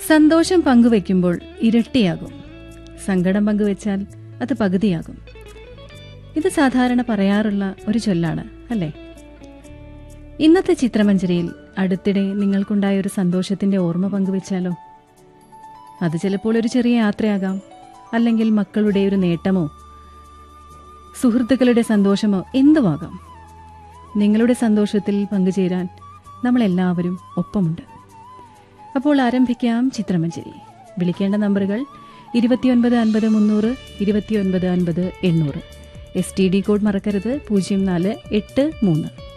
സന്തോഷം പങ്കുവെക്കുമ്പോൾ ഇരട്ടിയാകും സങ്കടം പങ്കുവെച്ചാൽ അത് പകുതിയാകും ഇത് സാധാരണ പറയാറുള്ള ഒരു ചൊല്ലാണ് അല്ലേ ഇന്നത്തെ ചിത്രമഞ്ജരിയിൽ അടുത്തിടെ നിങ്ങൾക്കുണ്ടായ ഒരു സന്തോഷത്തിന്റെ ഓർമ്മ പങ്കുവെച്ചാലോ അത് ചിലപ്പോൾ ഒരു ചെറിയ യാത്രയാകാം അല്ലെങ്കിൽ മക്കളുടെ ഒരു നേട്ടമോ സുഹൃത്തുക്കളുടെ സന്തോഷമോ എന്തുമാകാം നിങ്ങളുടെ സന്തോഷത്തിൽ പങ്കുചേരാൻ നമ്മളെല്ലാവരും ഒപ്പമുണ്ട് അപ്പോൾ ആരംഭിക്കാം ചിത്രമഞ്ജരി വിളിക്കേണ്ട നമ്പറുകൾ ഇരുപത്തിയൊൻപത് അൻപത് മുന്നൂറ് ഇരുപത്തിയൊൻപത് അൻപത് എണ്ണൂറ് എസ് ടി ഡി കോഡ് മറക്കരുത് പൂജ്യം നാല് എട്ട് മൂന്ന്